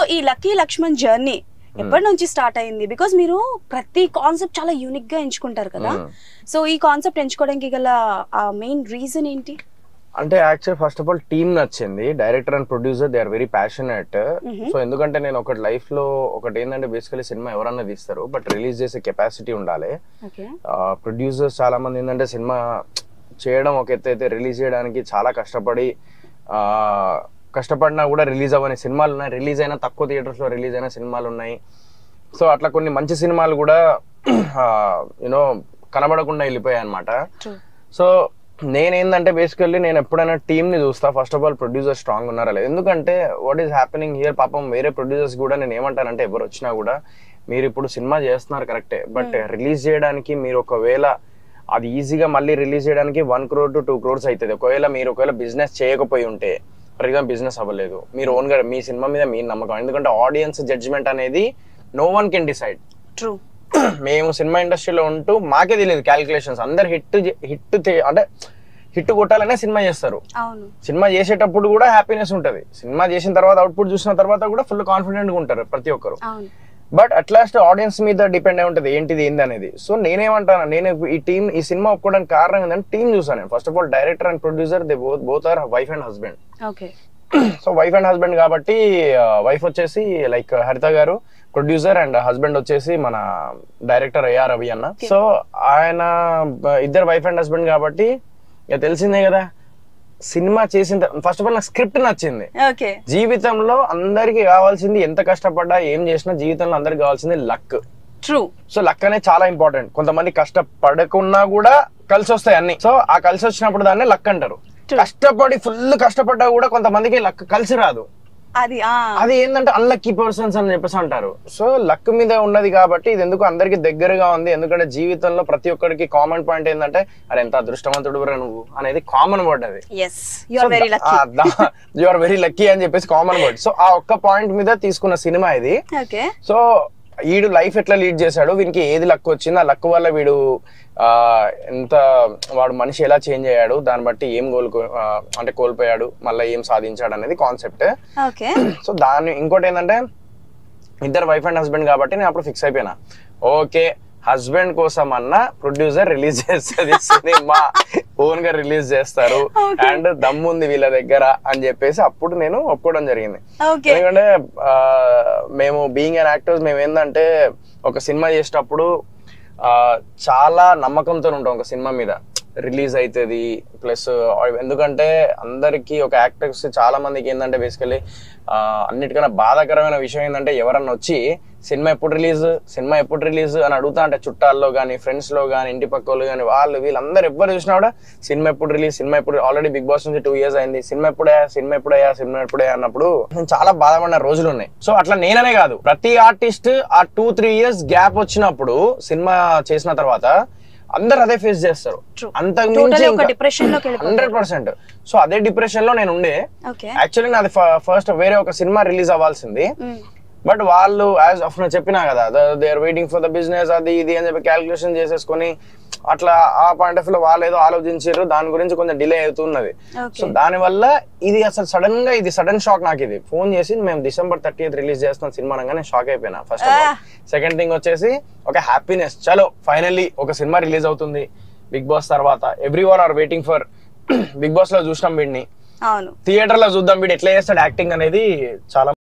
ఈ lucky Laxman journey ఎప్పటి నుంచి స్టార్ట్ అయింది బికాస్ మీరు ప్రతి కాన్సెప్ట్ చాలా యూనిక్ గా ఎంచుకుంటారు కదా Hmm. సో ఈ కాన్సెప్ట్ ఎంచుకోవడానికి గల మెయిన్ రీజన్ ఏంటి అంటే actual first of all team నచ్చింది director and producer they are very passionate Mhm. So ఎందుకంటే నేను ఒకటి లైఫ్ లో ఒకటి ఏంటంటే బేసికలీ సినిమా ఎవరన్నా తీస్తారు బట్ రిలీజ్ చేసే కెపాసిటీ ఉండాలి ఓకే ప్రొడ్యూసర్స్ చాలా మంది ఏంటంటే సినిమా చేయడం ఒక ఎత్తు అయితే రిలీజ్ చేయడానికి చాలా కష్టపడి ఆ, కష్టపడినా కూడా రిలీజ్ అవ్వని సినిమాలు ఉన్నాయి రిలీజ్ అయినా తక్కువ థియేటర్స్ లో రిలీజ్ అయిన సినిమాలు ఉన్నాయి సో అట్లా కొన్ని మంచి సినిమాలు కూడా యూనో కనబడకుండా వెళ్ళిపోయాయి అనమాట ట్రూ సో నేనేందంటే బేసికల్లీ నేను ఎప్పుడైనా టీమ్ ని చూస్తా first of all producer strong ఉన్నారా లేదు ఎందుకంటే వాట్ ఈస్ హ్యాపెనింగ్ హియర్ పాపం వేరే ప్రొడ్యూసర్స్ కూడా నేను ఏమంటానంటే ఎవరు వచ్చినా కూడా మీరు ఇప్పుడు సినిమా చేస్తున్నారు కరెక్టే బట్ రిలీజ్ చేయడానికి మీరు ఒకవేళ అది ఈజీగా మళ్ళీ రిలీజ్ చేయడానికి one crore to two crores అవుతుంది ఒకవేళ మీరు ఒకవేళ బిజినెస్ చేయకపోయి ఉంటే ఫర్ ఎగ్జాంపుల్ బిజినెస్ అవ్వలేదు మీరు ఓన్ గా మీ సినిమా మీద మీ నమ్మకం ఎందుకంటే ఆడియన్స్ జడ్జ్మెంట్ అనేది no one can decide true మేము సినిమా ఇండస్ట్రీలో ఉంటూ మాకే తెలియదు క్యాలిక్యులేషన్స్ అందరు హిట్ హిట్ అంటే హిట్ కొట్టాలనే సినిమా చేస్తారు అవును సినిమా చేసేటప్పుడు కూడా హ్యాపీనెస్ ఉంటుంది సినిమా చేసిన తర్వాత అవుట్పుట్ చూసిన తర్వాత కూడా ఫుల్ కాన్ఫిడెంట్ గా ఉంటారు ప్రతి ఒక్కరు అవును బట్ అట్లాస్ట్ ఆడియన్స్ మీద డిపెండ్ అయి ఉంటుంది ఏంటిది ఏంది అనేది సో నేనేమంటాను నేను ఈ టీం ఈ సినిమా ఒప్పుకోవడానికి కారణం ఏంటంటే టీం చూసాను నేను first of all director and producer they both both are wife and husband okay so wife and husband కాబట్టి వైఫ్ వచ్చేసి లైక్ హరిత గారు ప్రొడ్యూసర్ అండ్ హస్బెండ్ వచ్చేసి మన డైరెక్టర్ అయ్యా రవి అన్న సో ఆయన బ- ఇద్దరు వైఫ్ అండ్ హస్బెండ్ కాబట్టి ఇక తెలిసిందే కదా సినిమా చేసిన ఫస్ట్ ఆఫ్ ఆల్ నాకు స్క్రిప్ట్ నచ్చింది ఓకే జీవితంలో అందరికి కావాల్సింది ఎంత కష్టపడ్డా ఏం చేసినా జీవితంలో అందరికి కావాల్సింది లక్ ట్రూ సో లక్ అనేది చాలా ఇంపార్టెంట్ కొంతమంది కష్టపడకున్నా కూడా కలిసి వస్తాయి అన్ని సో ఆ కలిసి వచ్చినప్పుడు దాన్ని లక్ అంటారు True. కష్టపడి ఫుల్ కష్టపడ్డా కూడా కొంతమందికి లక్ కలిసి రాదు అది ఆ అది ఏంటంటే అన్లక్కీ పర్సన్స్ అని చెప్పేసి అంటారు సో లక్ మీద ఉన్నది కాబట్టి ఇది ఎందుకు అందరికి దగ్గరగా ఉంది ఎందుకంటే జీవితంలో ప్రతి ఒక్కరికి కామన్ పాయింట్ ఏంటంటే అరే ఎంత అదృష్టవంతుడు నువ్వు అనేది కామన్ వర్డ్ అది yes you are very lucky you are very lucky అని చెప్పేసి కామన్ వర్డ్ సో ఆ ఒక్క పాయింట్ మీద తీసుకున్న సినిమా ఇది ఓకే సో వీడు లైఫ్ ఎట్లా లీడ్ చేశాడు వీనికి ఏది లక్ వచ్చింది ఆ లక్ వల్ల వీడు ఆ, ఎంత వాడు మనిషి ఎలా చేంజ్ అయ్యాడు దాన్ని బట్టి ఏం కోల్కో ఆ, అంటే కోల్పోయాడు మళ్ళీ ఏం సాధించాడు అనేది కాన్సెప్ట్ ఓకే సో దాన్ని ఇంకోటి ఏంటంటే ఇద్దరు వైఫ్ అండ్ హస్బెండ్ కాబట్టి నేను అప్పుడు ఫిక్స్ అయిపోయినా ఓకే హస్బెండ్ కోసం అన్న ప్రొడ్యూసర్ రిలీజ్ చేస్తుంది సినిమా ఓన్ గా రిలీజ్ చేస్తారు Okay. అండ్ దమ్ముంది వీళ్ళ దగ్గర అని చెప్పేసి అప్పుడు నేను ఒప్పుకోవడం జరిగింది ఓకే ఎందుకంటే ఆ, మేము బీయింగ్ అన్ యాక్టర్స్ మేము ఏంటంటే ఒక సినిమా చేసేటప్పుడు ఆ, చాలా నమ్మకంతో ఉంటాం ఒక సినిమా మీద రిలీజ్ అవుతుంది ప్లస్ ఎందుకంటే అందరికి ఒక యాక్టర్స్ చాలా మందికి ఏంటంటే బేసికలీ అన్నిటికన్నా బాధాకరమైన విషయం ఏంటంటే ఎవరన్నా వచ్చి సినిమా ఎప్పుడు రిలీజ్ సినిమా ఎప్పుడు రిలీజ్ అని అడుగుతా అంటే చుట్టాల్లో కానీ ఫ్రెండ్స్ లో కానీ ఇంటి పక్క వాళ్ళు కానీ వాళ్ళు వీళ్ళందరూ ఎవ్వరు చూసినా కూడా సినిమా ఎప్పుడు రిలీజ్ సినిమా ఎప్పుడు ఆల్రెడీ బిగ్ బాస్ నుంచి టూ ఇయర్స్ అయింది సినిమా ఎప్పుడయ్యా సినిమా ఎప్పుడయ్యా సినిమా ఎప్పుడే అన్నప్పుడు నేను చాలా బాధపడిన రోజులు ఉన్నాయి సో అట్లా నేననే కాదు ప్రతి ఆర్టిస్ట్ ఆ టూ త్రీ ఇయర్స్ గ్యాప్ వచ్చినప్పుడు సినిమా చేసిన తర్వాత అందరు అదే ఫేస్ చేస్తారు True. అంతకు టోటల్ ఒక మించి డిప్రెషన్ లోకి వెళ్ళిపోతారు హండ్రెడ్ పర్సెంట్ సో అదే డిప్రెషన్ లో నేను ఉండే ఓకే యాక్చువల్లీ నాది ఫస్ట్ వేరే ఒక సినిమా రిలీజ్ అవ్వాల్సింది బట్ వాళ్ళు యాజ్ ఆఫ్ నేను చెప్పినా కదా they are waiting for the business అది ఇది అని చెప్పి క్యాలిక్యులేషన్ చేసేసుకొని అట్లా ఆ పాయింట్ ఆఫ్ లో వాళ్ళు ఏదో ఆలోచించారు దాని గురించి కొంచెం డిలే అవుతున్నది సో ఓకే దాని వల్ల ఇది అసలు సడన్ గా ఇది సడన్ షాక్ నాకు ఇది ఫోన్ చేసి మేము డిసెంబర్ థర్టీ రిలీజ్ చేస్తున్న సినిమా అనగానే షాక్ అయిపోయినా ఫస్ట్ Ah. సెకండ్ థింగ్ వచ్చేసి ఒక హ్యాపీనెస్ చలో ఫైనల్లీ ఒక సినిమా రిలీజ్ అవుతుంది బిగ్ బాస్ తర్వాత everyone are waiting for Bigg Boss లో చూసినాం వీడిని అవును థియేటర్ లో చూద్దాం వీడు ఎట్లా చేస్తాడు యాక్టింగ్ అనేది చాలా